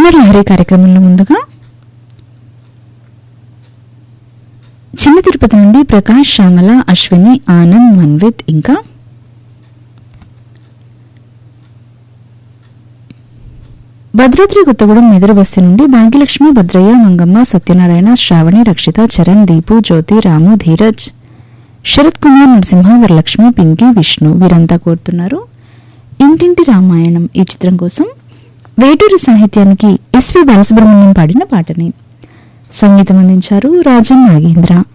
grammar Lahari కార్యక్రమంలో ముందుగా చిన్న తిరుపతి నుండి ప్రకాష్ శ్యామల అశ్విని ఆనంద్ మన్విత్ ఇంకా భద్రాద్రి కొత్తగూడెం మెదడు బస్తీ నుండి భాగ్యలక్ష్మి భద్రయ్య మంగమ్మ సత్యనారాయణ శ్రావణి రక్షిత చరణ్ దీపు జ్యోతి రాము ధీరజ్ శరత్ కుమార్ నరసింహ వరలక్ష్మి పింకీ విష్ణు వీరంతా కోరుతున్నారు ఇంటింటి రామాయణం ఈ చిత్రం కోసం వేటూరి సాహిత్యానికి ఎస్వి బాలసుబ్రహ్మణ్యం పాడిన పాటని సంగీతం అందించారు రాజన్ నాగేంద్ర